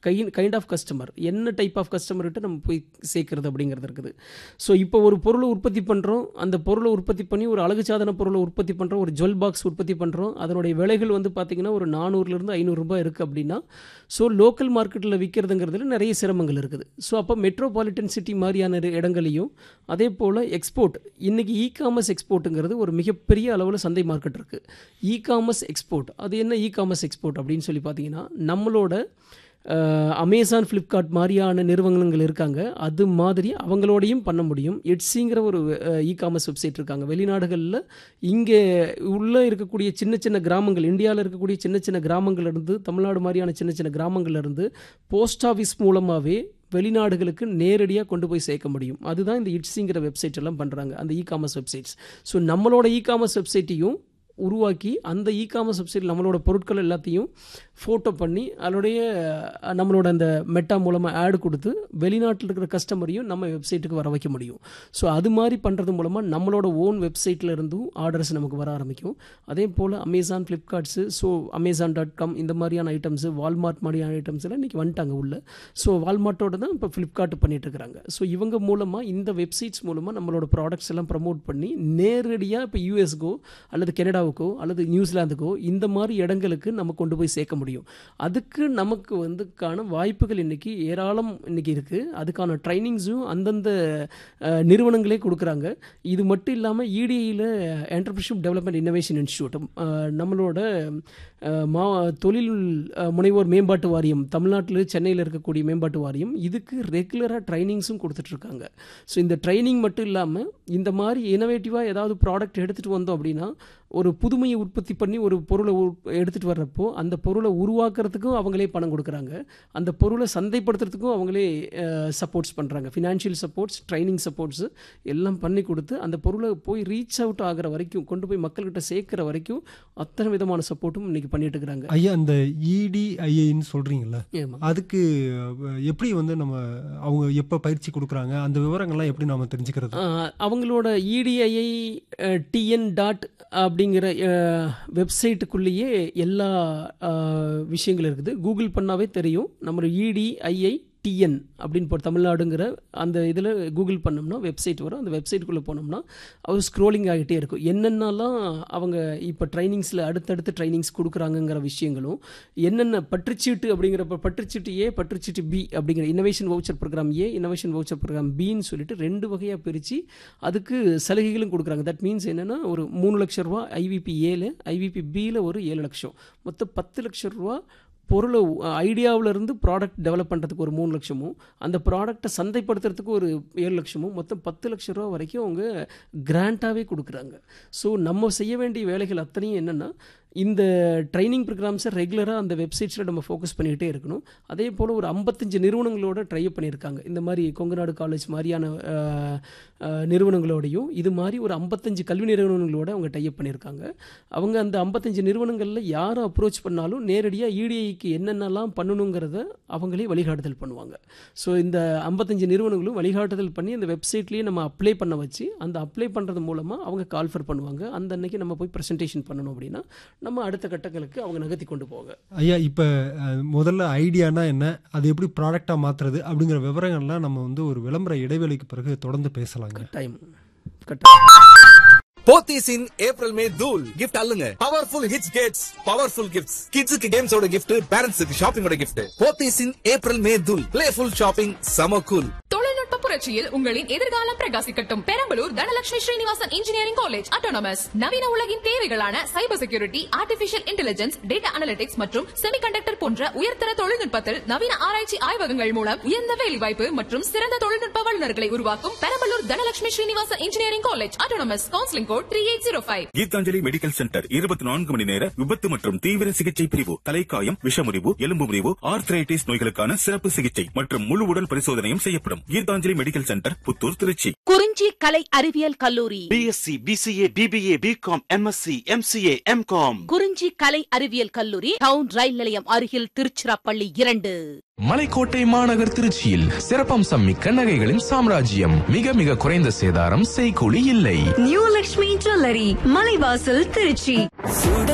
kind kind of customer என்ன type of கஸ்டமர்கிட்ட நம்ம போய் சேர்க்கறது அப்படிங்கிறது இருக்குது ஸோ இப்போ ஒரு பொருளை உற்பத்தி பண்ணுறோம் அந்த பொருளை உற்பத்தி பண்ணி ஒரு அழகு சாதன பொருளை உற்பத்தி பண்ணுறோம் ஒரு ஜுவல் பாக்ஸ் உற்பத்தி பண்ணுறோம் அதனுடைய விலைகள் வந்து பார்த்திங்கன்னா ஒரு நானூறுலேருந்து ஐநூறுரூபா இருக்குது அப்படின்னா ஸோ லோக்கல் மார்க்கெட்டில் விற்கிறதுங்கிறதுல நிறைய சிரமங்கள் இருக்குது ஸோ அப்போ மெட்ரோபாலிட்டன் சிட்டி மாதிரியான இரு- இடங்களையும் அதே போல் எக்ஸ்போர்ட் இன்றைக்கி இ காமர்ஸ் எக்ஸ்போர்ட்டுங்கிறது ஒரு மிகப்பெரிய அளவில் சந்தை மார்க்கெட் இருக்குது இ காமர்ஸ் எக்ஸ்போர்ட் அது என்ன இ காமர்ஸ் எக்ஸ்போர்ட் அப்படின்னு சொல்லி பார்த்தீங்கன்னா நம்மளோட அமேசான் ஃப்ளிப்கார்ட் மாதிரியான நிறுவனங்கள் இருக்காங்க அது மாதிரி அவங்களோடையும் பண்ண முடியும் எட்ஸிங்கிற ஒரு இ காமர்ஸ் வெப்சைட் இருக்காங்க வெளிநாடுகளில் இங்கே உள்ளே இருக்கக்கூடிய சின்ன சின்ன கிராமங்கள் இந்தியாவில் இருக்கக்கூடிய சின்ன சின்ன கிராமங்கள்ல இருந்து தமிழ்நாடு மாதிரியான சின்ன சின்ன கிராமங்கள்ல இருந்து போஸ்ட் ஆஃபீஸ் மூலமாகவே வெளிநாடுகளுக்கு நேரடியாக கொண்டு போய் சேர்க்க முடியும் அதுதான் இந்த இட்ஸிங்கிற வெப்சைட் எல்லாம் பண்ணுறாங்க அந்த இ காமர்ஸ் வெப்சைட்ஸ் ஸோ நம்மளோட இ காமர்ஸ் வெப்சைட்டையும் உருவாக்கி அந்த இ காமர்ஸ் வெப்சைட் நம்மளோட பொருட்கள் எல்லாத்தையும் ஃபோட்டோ பண்ணி அதனுடைய அஹ், நம்மளோட அந்த மெட்டா மூலமாக ஆட் கொடுத்து வெளிநாட்டில் இருக்கிற கஸ்டமரையும் நம்ம வெப்சைட்டுக்கு வர வைக்க முடியும் ஸோ அது மாதிரி பண்ணுறது மூலமாக நம்மளோட ஓன் வெப்சைட்டில் இருந்தும் ஆர்டர்ஸ் நமக்கு வர ஆரம்பிக்கும் அதே போல் Amazon Flipkarts so Amazon dot com இந்த மாதிரியான ஐட்டம்ஸு வால்மார்ட் மாதிரியான ஐட்டம்ஸ் எல்லாம் இன்றைக்கி வந்துட்டாங்க உள்ள ஸோ வால்மார்ட்டோட தான் இப்போ ஃப்ளிப்கார்ட் பண்ணிட்டு இருக்காங்க ஸோ இவங்க மூலமாக இந்த வெப்சைட்ஸ் மூலமாக நம்மளோட ப்ராடக்ட்ஸ் எல்லாம் ப்ரமோட் பண்ணி நேரடியாக இப்போ யூஎஸ்க்கோ அல்லது கனடாவுக்கோ அல்லது நியூசிலாந்துக்கோ இந்த மாதிரி இடங்களுக்கு நம்ம கொண்டு போய் சேர்க்க முடியும் அதுக்கு நமக்கு வந்துக்கான வாய்ப்புகள் இன்றைக்கி ஏராளம் இன்றைக்கி இருக்குது அதுக்கான ட்ரைனிங்ஸும் அந்தந்த அஹ், நிறுவனங்களே கொடுக்குறாங்க இது மட்டும் இல்லாமல் இடிஐயில் என்டர்பிரிஷிப் டெவலப்மெண்ட் இன்னோவேஷன் இன்ஸ்டியூட் நம்மளோட அஹ், மா தொழில் அஹ், முனைவோர் மேம்பாட்டு வாரியம் தமிழ்நாட்டில் சென்னையில் இருக்கக்கூடிய மேம்பாட்டு வாரியம் இதுக்கு ரெகுலராக ட்ரைனிங்ஸும் கொடுத்துட்ருக்காங்க ஸோ இந்த ட்ரைனிங் மட்டும் இல்லாமல் இந்த மாதிரி இனோவேட்டிவாக ஏதாவது ப்ராடக்ட் எடுத்துகிட்டு வந்தோம் அப்படின்னா ஒரு புதுமையை உற்பத்தி பண்ணி ஒரு பொருளை எடுத்துகிட்டு வர்றப்போ அந்த பொருளை உருவாக்குறதுக்கும் அவங்களே பணம் கொடுக்குறாங்க அந்த பொருளை சந்தைப்படுத்துறதுக்கும் அவங்களே சப்போர்ட்ஸ் பண்ணுறாங்க ஃபினான்ஷியல் சப்போர்ட்ஸ் ட்ரைனிங் சப்போர்ட்ஸ் எல்லாம் பண்ணி கொடுத்து அந்த பொருளை போய் ரீச் அவுட் ஆகிற வரைக்கும் கொண்டு போய் மக்கள்கிட்ட சேர்க்குற வரைக்கும் அத்தனை விதமான சப்போர்ட்டும் இன்றைக்கி பண்ணிட்டு இருக்கிறாங்க ஐயா அந்த இடிஐஐன்னு சொல்றீங்கல்ல ஆமாம் அதுக்கு அஹ், எப்படி வந்து நம்ம அவங்க எப்போ பயிற்சி கொடுக்குறாங்க அந்த விவரங்கள்லாம் எப்படி நாம தெரிஞ்சுக்கிறது ஆஹ் அவங்களோட இடிஐஐ டிஎன் டாட் அப்படிங்கிற வெப்சைட்டுக்குள்ளேயே எல்லா ஆஹ், விஷயங்கள் இருக்குது கூகுள் பண்ணாவே தெரியும் நம்ம இடிஐஐ டிஎன் அப்படின்னு போ தமிழ்நாடுங்கிற அந்த இதில் கூகுள் பண்ணோம்னா வெப்சைட் வரும் அந்த வெப்சைட்டுக்குள்ளே போனோம்னா அது ஸ்க்ரோலிங் ஆகிட்டே இருக்கும் என்னென்னலாம் அவங்க இப்போ ட்ரைனிங்ஸில் அடுத்தடுத்து ட்ரைனிங்ஸ் கொடுக்குறாங்கங்கிற விஷயங்களும் என்னென்ன பற்றுச்சீட்டு அப்படிங்கிறப்ப பற்றுச்சீட்டு ஏ பற்றுச்சீட்டு பி அப்படிங்கிற innovation voucher program A innovation voucher program பின்னு சொல்லிட்டு ரெண்டு வகையாக பிரித்து அதுக்கு சலுகைகளும் கொடுக்குறாங்க தட் மீன்ஸ் என்னென்னா ஒரு மூணு லட்ச ரூபா ஐவிபி ஏழு ஐவிபி பியில் ஒரு ஏழு லட்சம் மொத்தம் பத்து லட்ச ரூபா பொருளை ஐடியாவில் இருந்து ப்ராடக்ட் டெவலப் பண்ணுறதுக்கு ஒரு மூணு லட்சமும் அந்த ப்ராடக்ட்டை சந்தைப்படுத்துறதுக்கு ஒரு ஏழு லட்சமும் மொத்தம் பத்து லட்ச ரூபா வரைக்கும் அவங்க கிராண்டாகவே கொடுக்குறாங்க ஸோ நம்ம செய்ய வேண்டிய வேலைகள் அத்தனையும் என்னென்னா இந்த ட்ரைனிங் ப்ரோக்ராம்ஸை ரெகுலராக அந்த வெப்சைட்ஸில் நம்ம ஃபோக்கஸ் பண்ணிகிட்டே இருக்கணும் அதே போல் ஒரு ஐம்பத்தஞ்சு நிறுவனங்களோட ட்ரை பண்ணியிருக்காங்க இந்த மாதிரி கொங்குநாடு காலேஜ் மாதிரியான அஹ், அஹ், நிறுவனங்களோடையும் இது மாதிரி ஒரு ஐம்பத்தஞ்சு கல்வி நிறுவனங்களோட அவங்க டைப் பண்ணியிருக்காங்க அவங்க அந்த ஐம்பத்தஞ்சு நிறுவனங்களில் யாரை அப்ரோச் பண்ணாலும் நேரடியாக இடிஐக்கு என்னென்னலாம் பண்ணணுங்கிறத அவங்களே வழிகாட்டுதல் பண்ணுவாங்க ஸோ இந்த ஐம்பத்தஞ்சு நிறுவனங்களும் வழிகாட்டுதல் பண்ணி அந்த வெப்சைட்லேயே நம்ம அப்ளை பண்ண வச்சு அந்த அப்ளை பண்ணுறது மூலமாக அவங்க கால்ஃபர் பண்ணுவாங்க அந்த அன்னைக்கு நம்ம போய் ப்ரெசன்டேஷன் பண்ணணும் அப்படின்னா நம்ம அடுத்த கட்டங்களுக்கு அவங்க நகர்த்தி கொண்டு போவாங்க ஐயா இப்போ முதல்ல ஐடியானா என்ன அது எப்படி ப்ராடக்டாக மாற்றுறது அப்படிங்கிற விவரங்கள்லாம் நம்ம வந்து ஒரு விளம்பர இடைவெளிக்கு பிறகு தொடர்ந்து பேசலாங்க டைம் கட்டாயம் போத்தீஸ் இன் ஏப்ரல் மே தூல் கிஃப்ட் அல்லுங்க பவர்ஃபுல் ஹிட்ஸ் கேட்ஸ் பவர்ஃபுல் கிஃப்ட்ஸ் கிட்ஸுக்கு கேம்ஸோட கிஃப்ட் பேரண்ட்ஸுக்கு ஷாப்பிங்கோட gift Pothys in April May தூல் பிளேஃபுல் ஷாப்பிங் சம கூல் தொழில்நுட்ப புரட்சியில் உங்களின் எதிர்காலம் பிரகாசிக்கட்டும் Perambalur Dhanalakshmi Srinivasan engineering college autonomous நவீன உலகின் தேவைகளான cyber security artificial intelligence data analytics மற்றும் செமிகண்டக்டர் போன்ற உயர்தர தொழில்நுட்பத்தில் நவீன ஆராய்ச்சி ஆய்வகங்கள் மூலம் உயர்ந்த வேலைவாய்ப்பு மற்றும் சிறந்த தொழில்நுட்ப வல்லுநர்களை உருவாக்கும் Perambalur Dhanalakshmi Srinivasan engineering college autonomous counselling code three eight zero five Geethanjali medical centre இருபத்தி நான்கு மணி நேர விபத்து மற்றும் தீவிர சிகிச்சை பிரிவு தலைக்காயம் விஷமுறிவு எலும்பு முறிவு ஆர்த்ரைட்டிஸ் நோய்களுக்கான சிறப்பு சிகிச்சை மற்றும் முழு உடல் பரிசோதனையும் செய்யப்படும் கீதாஞ்சலி மெடிக்கல் சென்டர் புத்தூர் திருச்சி குறிஞ்சி கலை அறிவியல் கல்லூரி BSc BCA BBA BCom MSc MCA MCom Kurinji கலை அறிவியல் கல்லூரி டவுன் ரயில் நிலையம் அருகில் திருச்சிராப்பள்ளி இரண்டு மலைக்கோட்டை மாநகர் திருச்சியில் சிறப்பம்சம் மிக்க நகைகளின் சாம்ராஜ்யம் மிக மிக குறைந்த சேதாரம் செய்கூலி இல்லை நியூ லக்ஷ்மி ஜுவல்லரி மலைவாசல் திருச்சி சுட